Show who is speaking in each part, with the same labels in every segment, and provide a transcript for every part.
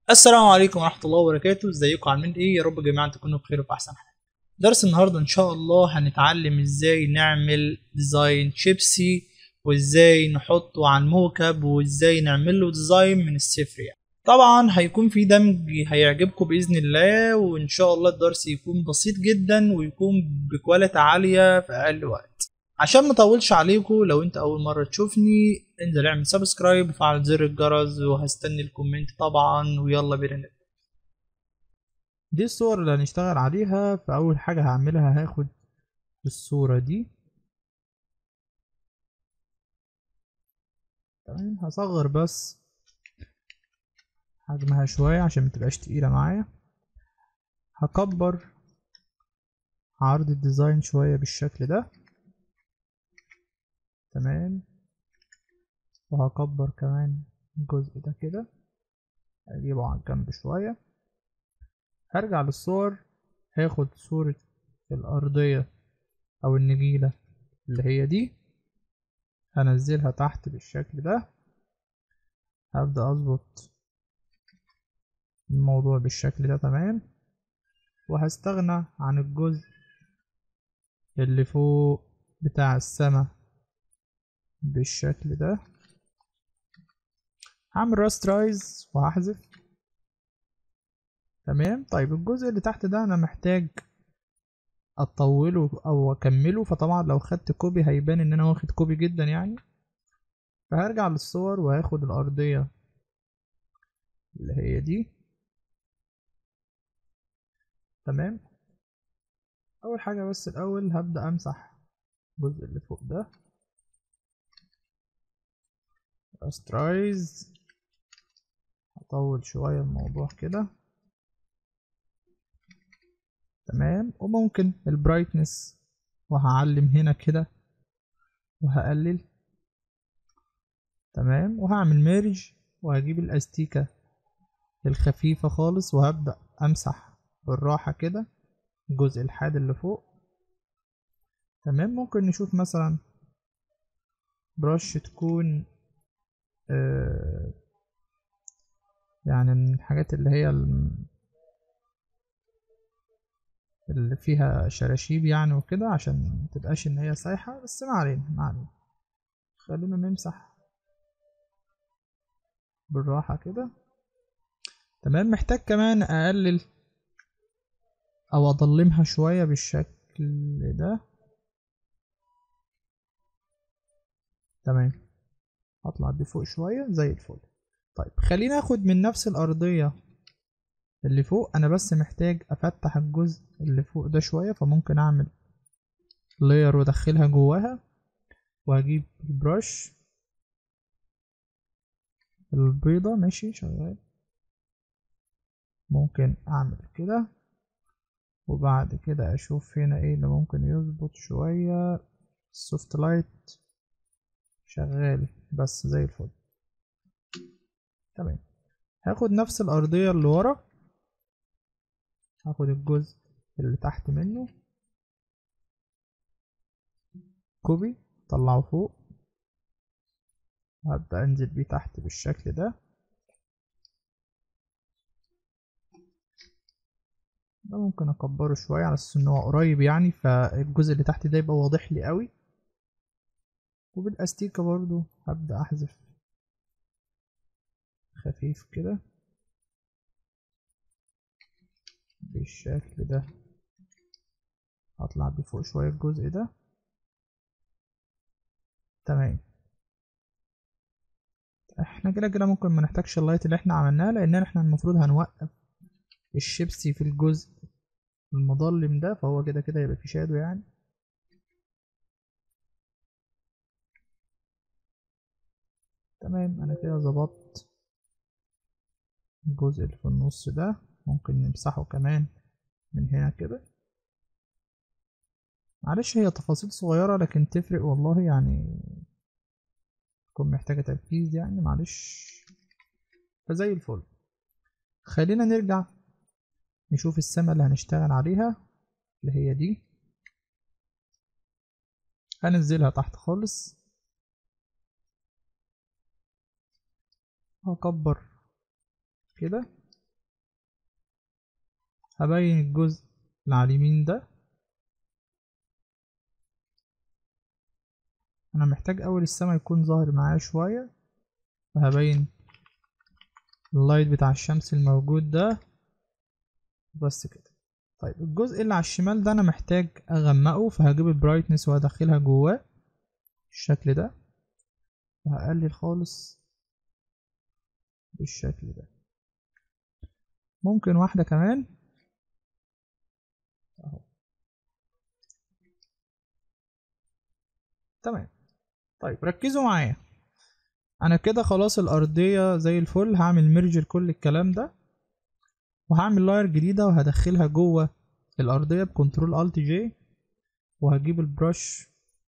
Speaker 1: السلام عليكم ورحمة الله وبركاته ازيكم عاملين ايه يا رب جميعا تكونوا بخير وفي احسن حال درس النهاردة ان شاء الله هنتعلم ازاي نعمل ديزاين شيبسي وازاي نحطه على الموكب وازاي نعمل له ديزاين من الصفر يعني طبعا هيكون في دمج هيعجبكم باذن الله وان شاء الله الدرس يكون بسيط جدا ويكون بكواليتي عالية في اقل وقت عشان ما اطولش عليكم لو انت اول مره تشوفني انزل اعمل سبسكرايب وفعل زر الجرس وهستني الكومنت طبعا ويلا بينا نبدا دي الصور اللي هنشتغل عليها فاول حاجه هعملها هاخد الصوره دي تمام هصغر بس حجمها شويه عشان متبقاش تقيله معايا هكبر عرض الديزاين شويه بالشكل ده تمام وهكبر كمان الجزء ده كده اجيبه على الجنب شوية هرجع للصور هاخد صورة الأرضية أو النجيلة اللي هي دي هنزلها تحت بالشكل ده هبدأ أظبط الموضوع بالشكل ده تمام وهستغنى عن الجزء اللي فوق بتاع السما بالشكل ده هعمل راسترايز وهحذف تمام طيب الجزء اللي تحت ده انا محتاج اطوله او اكمله فطبعا لو خدت كوبي هيبان ان انا واخد كوبي جدا يعني فهرجع للصور وهاخد الارضية اللي هي دي تمام اول حاجة بس الاول هبدأ امسح الجزء اللي فوق ده استرايز هطول شوية الموضوع كده تمام وممكن البرايتنس وهعلم هنا كده وهقلل تمام وهعمل ميرج وهجيب الاستيكة الخفيفة خالص وهبدأ امسح بالراحة كده الجزء الحاد اللي فوق تمام ممكن نشوف مثلا برش تكون آه يعني من الحاجات اللي هي اللي فيها شراشيب يعني وكده عشان متبقاش ان هي سايحة بس ما علينا ما علينا خلينا نمسح بالراحة كده تمام محتاج كمان اقلل او اضلمها شوية بالشكل ده تمام هطلع بيه فوق شوية زي الفل طيب خلينا اخد من نفس الارضية اللي فوق انا بس محتاج افتح الجزء اللي فوق ده شوية فممكن اعمل لاير وادخلها جواها وهجيب البرش البيضة ماشي شغال ممكن اعمل كده وبعد كده اشوف هنا ايه اللي ممكن يظبط شوية السوفت لايت شغال بس زي الفل تمام هاخد نفس الأرضية اللي ورا هاخد الجزء اللي تحت منه كوبي طلعه فوق هبدأ انزل بيه تحت بالشكل ده ده ممكن اكبره شوية على اساس ان هو قريب يعني فالجزء اللي تحت ده يبقى واضح لي قوي وبالاستيكة برضو هبدأ احذف خفيف كده بالشكل ده هطلع بفوق شوية الجزء ده تمام احنا كده كده ممكن ما نحتاجش اللايت اللي احنا عملناه لان احنا المفروض هنوقف الشيبسي في الجزء المظلم ده فهو كده كده يبقى في شادو يعني تمام انا كده ظبطت الجزء اللي في النص ده ممكن نمسحه كمان من هنا كده معلش هي تفاصيل صغيرة لكن تفرق والله يعني تكون محتاجة تركيز يعني معلش فزي الفل خلينا نرجع نشوف السما اللي هنشتغل عليها اللي هي دي هنزلها تحت خالص هكبر كده هبين الجزء اللي على اليمين ده انا محتاج اول السما يكون ظاهر معايا شوية فهبين اللايت بتاع الشمس الموجود ده بس كده طيب الجزء اللي على الشمال ده انا محتاج اغمقه فهجيب البرايتنس وهدخلها جواه بالشكل ده وهقلل خالص بالشكل ده ممكن واحدة كمان اهو تمام طيب ركزوا معايا انا كده خلاص الارضية زي الفل هعمل ميرج لكل الكلام ده وهعمل لاير جديدة وهدخلها جوه الارضية بكنترول الت جي وهجيب البرش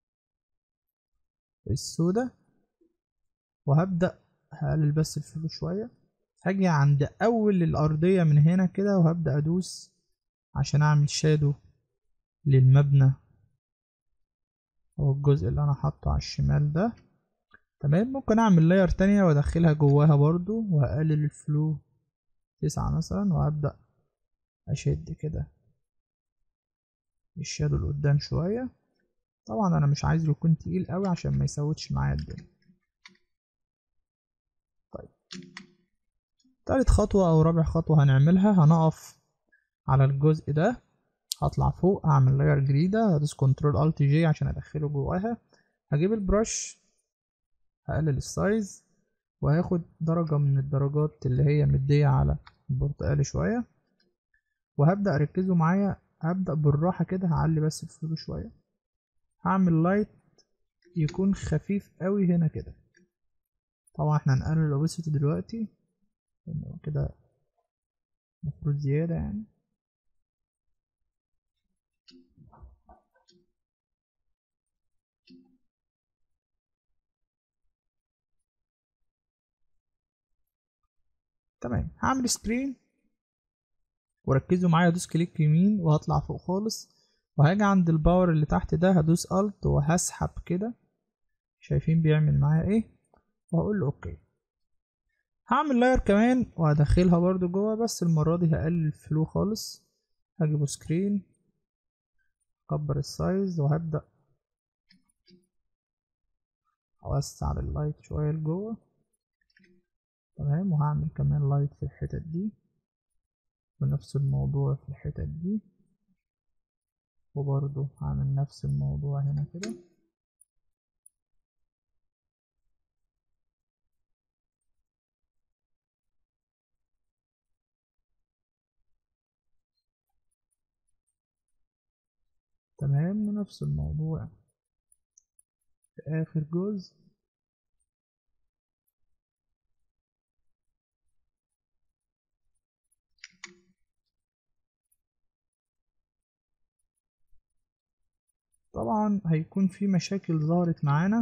Speaker 1: السوداء وهبدأ هقلل بس الفلو شوية هاجي عند اول الارضية من هنا كده وهبدأ ادوس عشان اعمل شادو للمبنى او الجزء اللي انا حاطه على الشمال ده تمام ممكن اعمل لاير تانية وادخلها جواها برضو وهقلل الفلو تسعة مثلا وهبدأ اشد كده الشادو لقدام شوية طبعا انا مش عايزه يكون تقيل قوي عشان ما يسودش معايا الدنيا طيب تالت خطوة او رابع خطوة هنعملها هنقف على الجزء ده هطلع فوق اعمل لاير جديدة هدوس كنترول الت جي عشان ادخله جواها هجيب البرش هقلل السايز وهاخد درجة من الدرجات اللي هي مدية على البرتقالي شوية وهبدأ ركزوا معايا هبدأ بالراحة كده هعلي بس الفلو شوية هعمل لايت يكون خفيف قوي هنا كده طبعا احنا هنقلل الاوبسيتي دلوقتي لانه كده المفروض زيادة يعني تمام هعمل سكرين وركزوا معايا ادوس كليك يمين وهطلع فوق خالص وهاجي عند الباور اللي تحت ده هدوس الت وهسحب كده شايفين بيعمل معايا ايه وهقول له اوكي هعمل لاير كمان وهدخلها برضو جوه بس المرة دي هقلل الفلو خالص هجيبه سكرين اكبر السايز وهبدأ اوسع اللايت شوية لجوه تمام وهعمل كمان لايت في الحتت دي ونفس الموضوع في الحتت دي وبرضه هعمل نفس الموضوع هنا كده تمام ونفس الموضوع في آخر جزء طبعا هيكون في مشاكل ظهرت معانا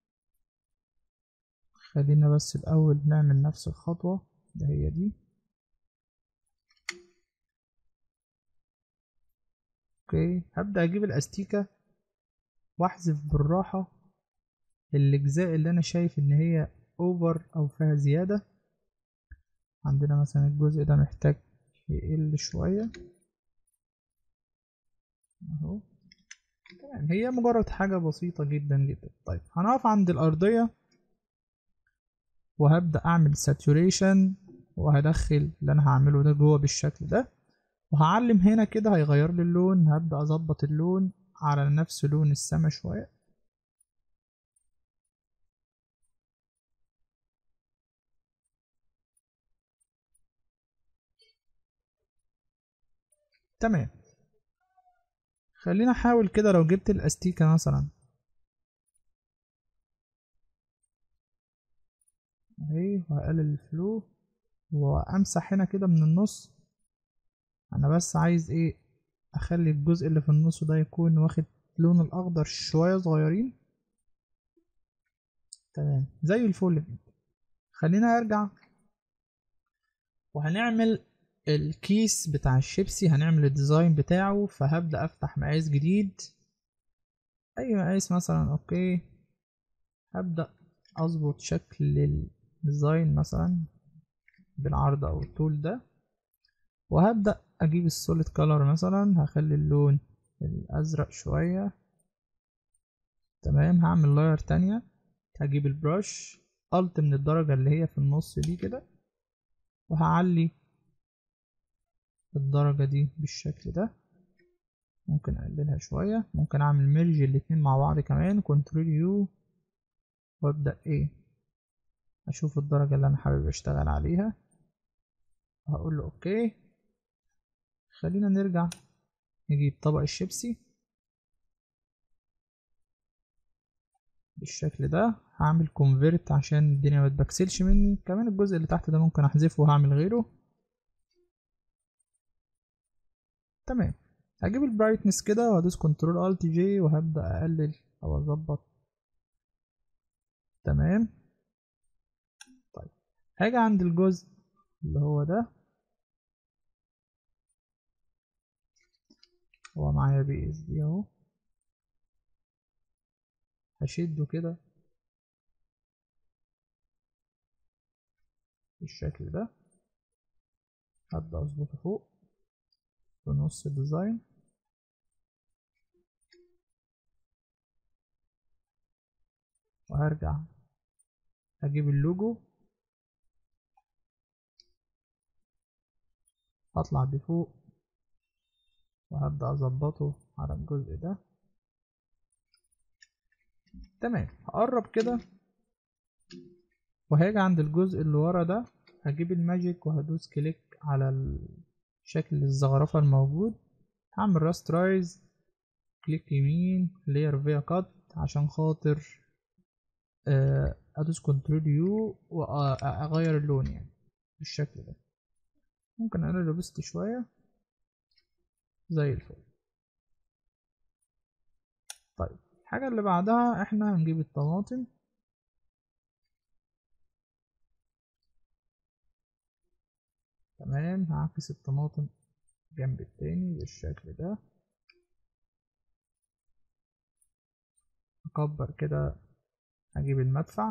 Speaker 1: خلينا بس الأول نعمل نفس الخطوة ده هي دي اوكي هبدأ اجيب الاستيكة واحذف بالراحة الاجزاء اللي انا شايف ان هي اوفر او فيها زيادة عندنا مثلا الجزء ده محتاج يقل شوية اهو تمام هي مجرد حاجة بسيطة جدا جدا طيب هنقف عند الأرضية وهبدأ أعمل ساتوريشن وهدخل اللي أنا هعمله ده جوه بالشكل ده وهعلم هنا كده هيغير لي اللون هبدأ أظبط اللون على نفس لون السما شوية تمام خلينا احاول كده لو جبت الاستيكة مثلا اهي وهقلل الفلو وامسح هنا كده من النص انا بس عايز ايه اخلي الجزء اللي في النص ده يكون واخد لون الاخضر شوية صغيرين تمام زي الفل خلينا ارجع وهنعمل الكيس بتاع الشيبسي هنعمل الديزاين بتاعه فهبدأ افتح مقاس جديد اي مقاس مثلا اوكي هبدأ اظبط شكل الديزاين مثلا بالعرض او الطول ده وهبدأ اجيب السوليد كولر مثلا هخلي اللون الازرق شوية تمام هعمل لاير تانية هجيب البرش الت من الدرجة اللي هي في النص دي كده وهعلي الدرجة دي بالشكل ده ممكن اقللها شوية ممكن اعمل ميرج الاتنين مع بعض كمان كنترول يو وابدأ ايه اشوف الدرجة اللي انا حابب اشتغل عليها هقول له اوكي خلينا نرجع نجيب طبق الشيبسي بالشكل ده هعمل كونفيرت عشان الدنيا ما تبكسلش مني كمان الجزء اللي تحت ده ممكن احذفه وهعمل غيره تمام هجيب البرايتنس كده وهدوس كنترول الت جي وهبدا اقلل او اظبط تمام طيب هاجي عند الجزء اللي هو ده هو معايا بي اس دي اهو هشده كده بالشكل ده هبدأ اظبطه فوق في نص الديزاين وهرجع اجيب اللوجو هطلع بفوق وهبدأ اظبطه على الجزء ده تمام هقرب كده وهاجي عند الجزء اللي ورا ده هجيب الماجيك وهدوس كليك على شكل الزخرفة الموجود هعمل راسترايز كليك يمين لاير فيا كات عشان خاطر ادوس كنترول يو واغير اللون يعني بالشكل ده ممكن اقلل بست شوية زي الفل طيب الحاجة اللي بعدها احنا هنجيب الطماطم تمام هعكس الطماطم جنب التاني بالشكل ده اكبر كده هجيب المدفع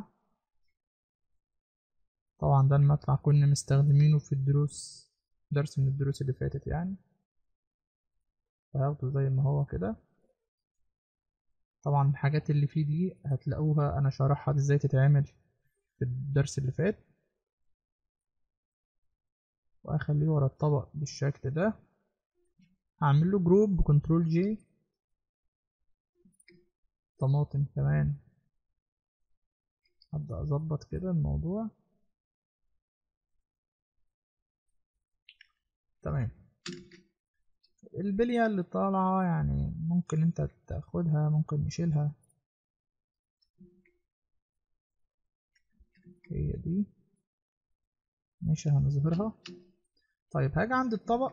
Speaker 1: طبعا ده المدفع كنا مستخدمينه في الدروس درس من الدروس اللي فاتت يعني فهاخده زي ما هو كده طبعا الحاجات اللي فيه دي هتلاقوها انا شارحها ازاي تتعمل في الدرس اللي فات واخليه ورا الطبق بالشكل ده هعمل له جروب بكنترول جي طماطم كمان هبدأ اظبط كده الموضوع تمام البلية اللي طالعة يعني ممكن انت تاخدها ممكن نشيلها هي دي ماشي هنظهرها طيب هاجي عند الطبق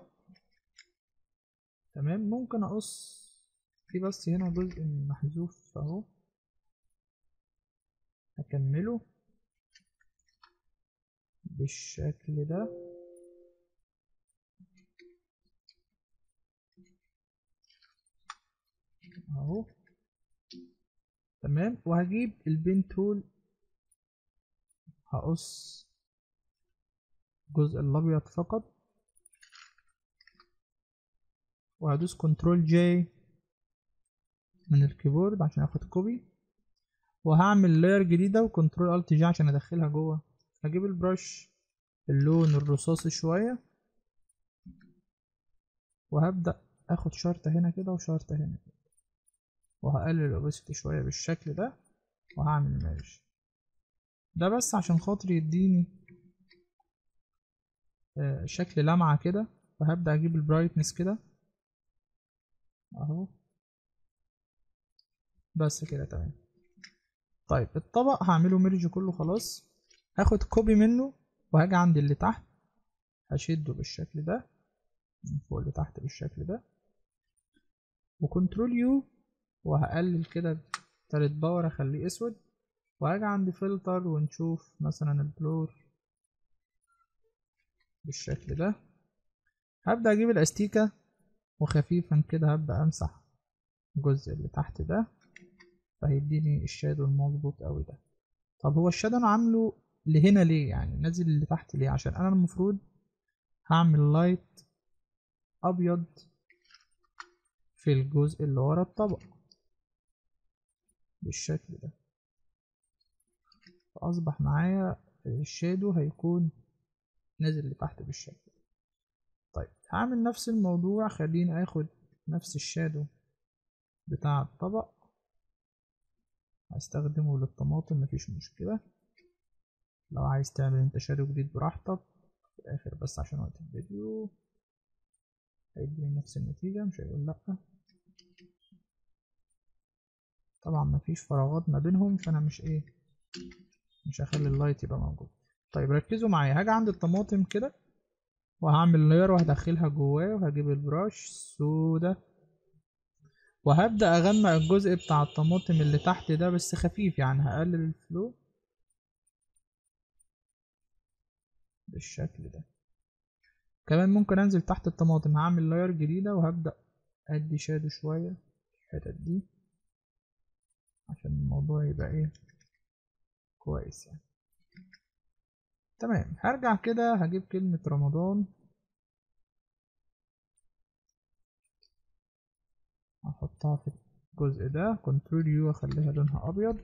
Speaker 1: تمام ممكن اقص في بس هنا جزء محذوف اهو هكمله بالشكل ده اهو تمام وهجيب البين تول هقص الجزء الابيض فقط وهدوس كنترول جي من الكيبورد عشان اخد كوبي وهعمل لاير جديده وكنترول الت جي عشان ادخلها جوه هجيب البرش اللون الرصاصي شويه وهبدا اخد شرطه هنا كده وشرطه هنا كده وهقلل الاوبسيتي شويه بالشكل ده وهعمل ميرج ده بس عشان خاطر يديني آه شكل لمعة كده فهبدأ اجيب البرايتنس كده اهو بس كده تمام طيب الطبق هعمله ميرج كله خلاص هاخد كوبي منه وهاجي عند اللي تحت هشده بالشكل ده من فوق لتحت بالشكل ده وكنترول يو وهقلل كده تالت باور اخليه اسود وهاجي عند فلتر ونشوف مثلا البلور بالشكل ده هبدأ اجيب الاستيكة وخفيفا كده هبدأ امسح الجزء اللي تحت ده فهيديني الشادو المظبوط اوي ده طب هو الشادو انا عامله لهنا ليه يعني نازل اللي تحت ليه عشان انا المفروض هعمل لايت ابيض في الجزء اللي ورا الطبق بالشكل ده فاصبح معايا الشادو هيكون نازل لتحت بالشكل ده طيب هعمل نفس الموضوع خليني اخد نفس الشادو بتاع الطبق هستخدمه للطماطم مفيش مشكلة لو عايز تعمل انت شادو جديد براحتك في الاخر بس عشان وقت الفيديو هيديني نفس النتيجة مش هيقول لأ طبعا مفيش فراغات ما بينهم فانا مش ايه مش هخلي اللايت يبقى موجود طيب ركزوا معايا هاجي عند الطماطم كده وهعمل لاير وهدخلها جواه وهجيب البراش سودا وهبدأ أغمق الجزء بتاع الطماطم اللي تحت ده بس خفيف يعني هقلل الفلو بالشكل ده كمان ممكن انزل تحت الطماطم هعمل لاير جديدة وهبدأ ادي شادو شوية الحتت دي عشان الموضوع يبقى ايه كويس يعني تمام هرجع كده هجيب كلمة رمضان احطها في الجزء ده كنترول يو اخليها لونها ابيض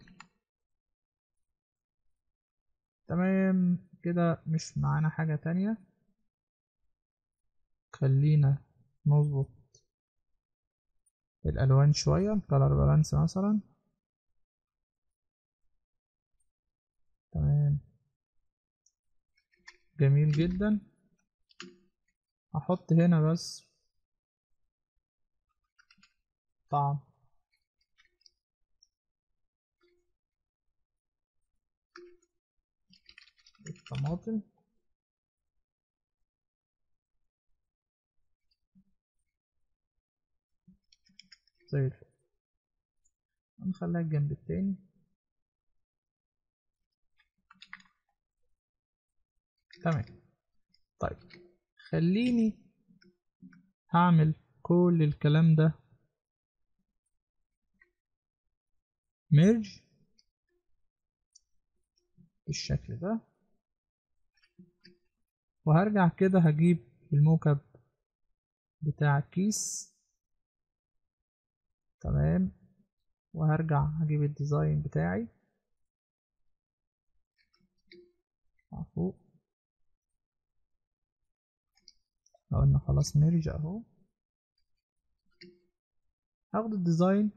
Speaker 1: تمام كده مش معانا حاجة تانية خلينا نظبط الالوان شوية الكالر بالانس مثلا تمام جميل جدا احط هنا بس طعم الطماطم زي الفل هنخليها الجنب التاني تمام طيب خليني هعمل كل الكلام ده ميرج بالشكل ده وهرجع كده هجيب الموكب بتاع الكيس تمام وهرجع هجيب الديزاين بتاعي فوق قلنا خلاص ميرج اهو هاخد الديزاين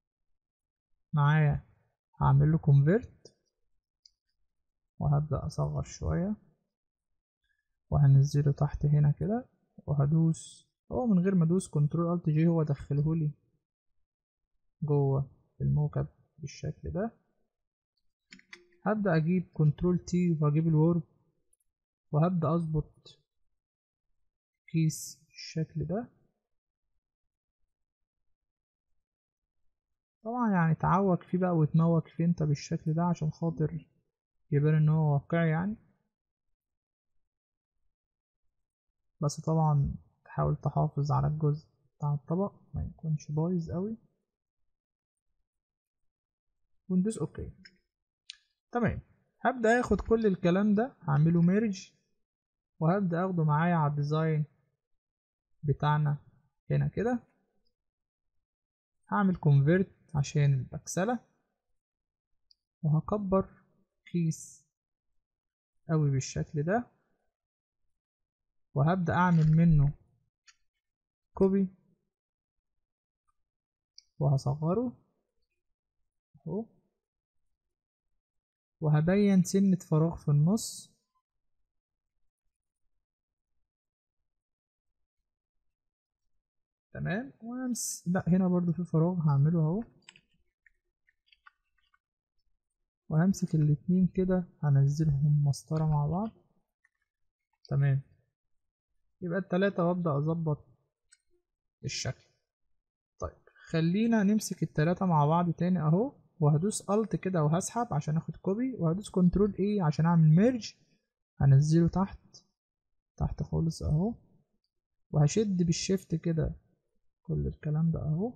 Speaker 1: معايا هعمل له كونفرت وهبدأ أصغر شوية وهنزله تحت هنا كده وهدوس هو من غير ما ادوس كنترول الت جي هو دخلهولي جوه الموكب بالشكل ده هبدأ أجيب كنترول تي وهجيب الورب وهبدأ أظبط كيس بالشكل ده طبعا يعني تعوج فيه بقى وتموج فيه انت بالشكل ده عشان خاطر يبان ان هو واقعي يعني بس طبعا تحاول تحافظ على الجزء بتاع الطبق ما يكونش بايظ قوي وندوس اوكي تمام هبدأ اخد كل الكلام ده هعمله ميرج وهبدأ اخده معايا على الديزاين بتاعنا هنا كده هعمل كونفرت عشان البكسلة وهكبر كيس قوي بالشكل ده وهبدأ أعمل منه كوبي وهصغره اهو وهبين سنة فراغ في النص تمام وامس لا هنا برضو في فراغ هعمله اهو وهمسك الاتنين كده هنزلهم مسطرة مع بعض تمام يبقى التلاتة وابدأ اظبط الشكل طيب خلينا نمسك التلاتة مع بعض تاني اهو وهدوس الت كده وهسحب عشان اخد كوبي وهدوس كنترول ايه عشان اعمل ميرج هنزله تحت تحت خالص اهو وهشد بالشيفت كده كل الكلام ده اهو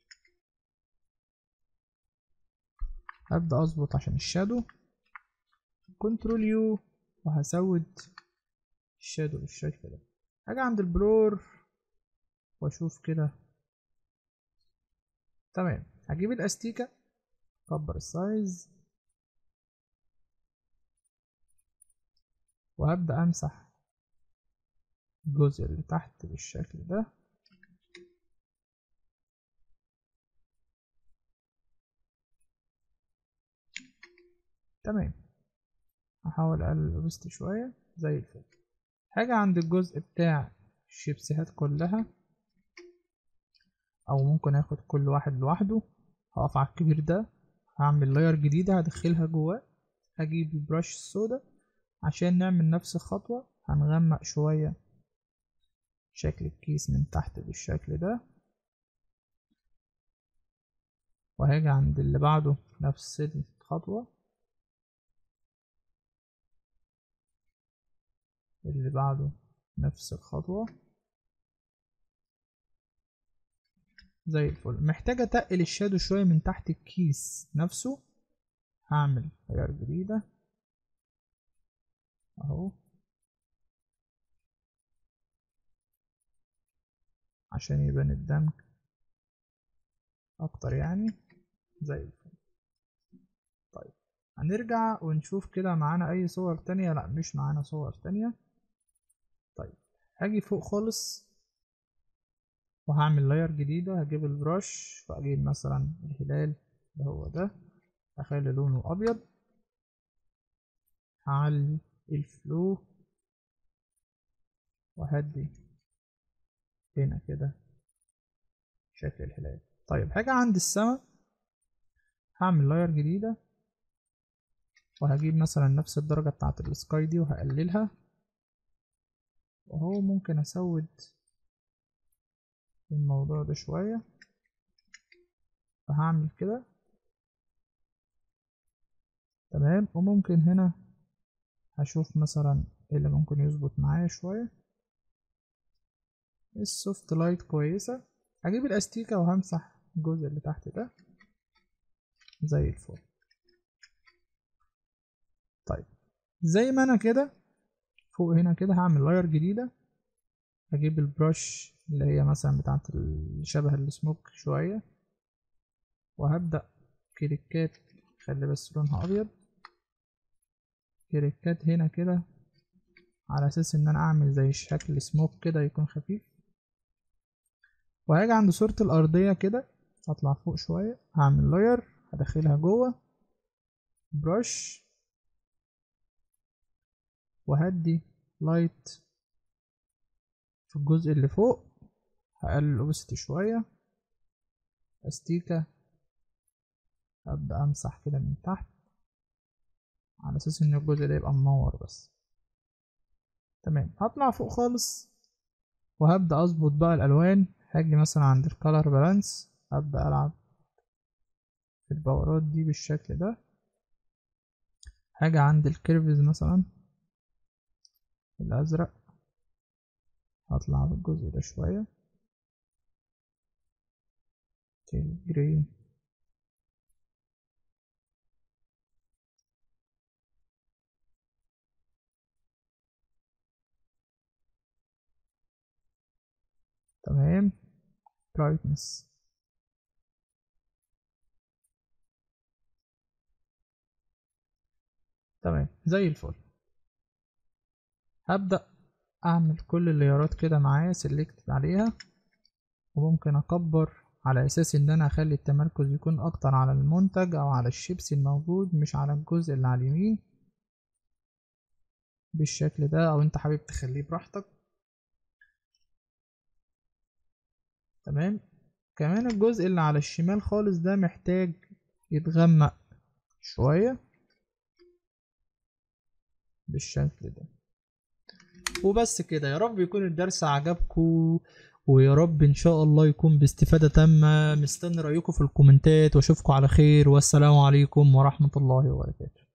Speaker 1: هبدأ اظبط عشان الشادو كنترول يو وهسود الشادو بالشكل ده هاجي عند البلور واشوف كده تمام هجيب الاستيكة اكبر السايز وهبدأ امسح الجزء اللي تحت بالشكل ده تمام هحاول اقلل الاوبست شوية زي الفل حاجة عند الجزء بتاع الشيبسيهات كلها او ممكن اخد كل واحد لوحده هقف على الكبير ده هعمل لاير جديدة هدخلها جواه هجيب البراش السودا عشان نعمل نفس الخطوة هنغمق شوية شكل الكيس من تحت بالشكل ده وهاجي عند اللي بعده نفس الخطوة اللي بعده نفس الخطوة زي الفل محتاج اتقل الشادو شوية من تحت الكيس نفسه هعمل غيار جديدة اهو عشان يبان الدمج اكتر يعني زي الفل طيب هنرجع ونشوف كده معانا اي صور تانية لا مش معانا صور تانية طيب هاجي فوق خالص وهعمل لاير جديدة هجيب البراش واجيب مثلا الهلال اللي هو ده اخلي لونه ابيض هعلي الفلو وهدي هنا كده شكل الهلال طيب حاجة عند السما هعمل لاير جديدة وهجيب مثلا نفس الدرجة بتاعة السكاي دي وهقللها وهو ممكن اسود الموضوع ده شوية فهعمل كده تمام وممكن هنا هشوف مثلا ايه اللي ممكن يظبط معايا شوية السوفت لايت كويسة هجيب الاستيكة وهمسح الجزء اللي تحت ده زي الفل طيب زي ما انا كده فوق هنا كده هعمل لاير جديدة هجيب البرش اللي هي مثلا بتاعت شبه السموك شوية وهبدأ كليكات خلي بس لونها أبيض كليكات هنا كده على أساس إن أنا أعمل زي شكل سموك كده يكون خفيف وهاجي عند صورة الأرضية كده أطلع فوق شوية هعمل لاير هدخلها جوه برش وهدي لايت في الجزء اللي فوق هقلل الاوبستي شوية استيكة هبدأ امسح كده من تحت على اساس ان الجزء ده يبقى منور بس تمام هطلع فوق خالص وهبدأ اظبط بقى الالوان هاجي مثلا عند الكالر بالانس هبدأ العب في البورات دي بالشكل ده هاجي عند الكيرفز مثلا الازرق هطلع بالجزء ده شوية الجري تمام brightness تمام زي الفل هبدأ اعمل كل الليارات كده معايا سيلكت عليها وممكن اكبر على اساس ان انا اخلي التمركز يكون اكتر على المنتج او على الشيبسي الموجود مش على الجزء اللي على اليمين بالشكل ده او انت حابب تخليه براحتك تمام كمان الجزء اللي على الشمال خالص ده محتاج يتغمق شوية بالشكل ده وبس كده يا رب يكون الدرس عجبكم ويا رب ان شاء الله يكون باستفادة تامة مستني رأيكم في الكومنتات واشوفكم على خير والسلام عليكم ورحمة الله وبركاته